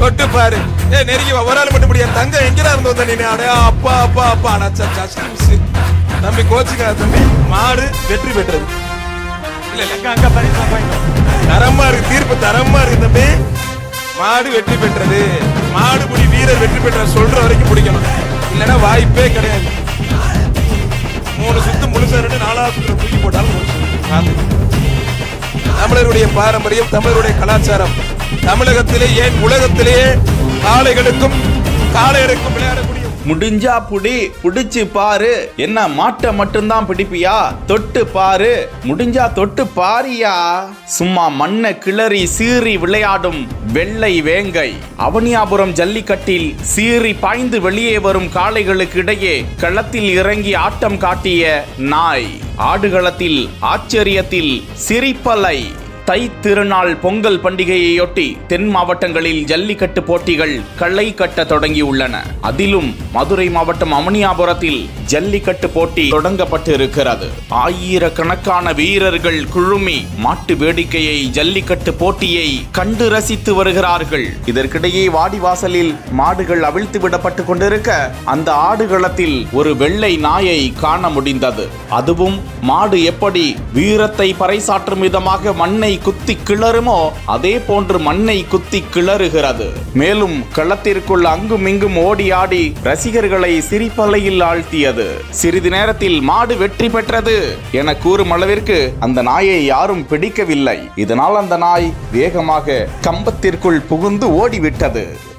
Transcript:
தொட்டு பாரு ஏ நெருங்கி வா, ஒரு ஆள் மட்டும் முடியாது தங்க எங்கடா இருந்து வந்த நீ அடே அப்பா அப்பா அப்பா அடச்சா ஜஸ்ட் மிஸ் தம்பி கோச்சுக்காத தம்பி மாடு வெற்றி பெற்றது இல்ல இல்ல அங்க அங்க பரிசு வாங்கிக்கோ. தரமா இருக்கு தீர்ப்பு தரமா இருக்கு தம்பி மாடு வெற்றி பெற்றது மாடுபுடி வீரர் வெற்றி பெற்ற சொல்ற வரைக்கும் பிடிக்கணும் இல்லைன்னா வாய்ப்பே கிடையாது மூணு சுத்து முழுசா ரெண்டு நாலாவது சுத்துல தூக்கி போட்டாலும் முடிச்சு. பார்த்து. தமிழருடைய பாரம்பரியம் தமிழருடைய கலாச்சாரம் தமிழகத்திலே ஏன் உலகத்திலேயே காளைகளுக்கும் காளையருக்கும் விளையாடக்கூடிய முடிஞ்சா புடி புடிச்சு பாரு என்ன மாட்டை மட்டும்தான் பிடிப்பியா தொட்டு பாரு முடிஞ்சா தொட்டு பாரியா சும்மா மண்ணை கிளறி சீறி விளையாடும் வெள்ளை வேங்கை அவனியாபுரம் ஜல்லிக்கட்டில் சீறி பாய்ந்து வெளியே வரும் காளைகளுக்கு இடையே களத்தில் இறங்கி ஆட்டம் காட்டிய நாய் ஆடுகளத்தில் ஆச்சரியத்தில் சிரிப்பலை தை திருநாள் பொங்கல் பண்டிகையையொட்டி தென் மாவட்டங்களில் ஜல்லிக்கட்டு போட்டிகள் களை கட்ட தொடங்கியுள்ளன அதிலும் மதுரை மாவட்டம் அமனியாபுரத்தில் ஜல்லிக்கட்டு போட்டி தொடங்கப்பட்டு இருக்கிறது ஆயிரக்கணக்கான வீரர்கள் குழுமி மாட்டு வேடிக்கையை ஜல்லிக்கட்டு போட்டியை கண்டு ரசித்து வருகிறார்கள் இதற்கிடையே வாடிவாசலில் மாடுகள் அவிழ்த்து விடப்பட்டு கொண்டிருக்க அந்த ஆடுகளத்தில் ஒரு வெள்ளை நாயை காண முடிந்தது அதுவும் மாடு எப்படி வீரத்தை பறைசாற்றும் விதமாக மண்ணை குத்தி கிளறுமோ அதே போன்று மண்ணை குத்தி கிளறுகிறது மேலும் களத்திற்குள் அங்கும் இங்கும் ஓடி ஆடி ரசிகர்களை சிரிப்பலையில் ஆழ்த்தியது சிறிது நேரத்தில் மாடு வெற்றி பெற்றது என கூறும் அளவிற்கு அந்த நாயை யாரும் பிடிக்கவில்லை இதனால் அந்த நாய் வேகமாக கம்பத்திற்குள் புகுந்து ஓடிவிட்டது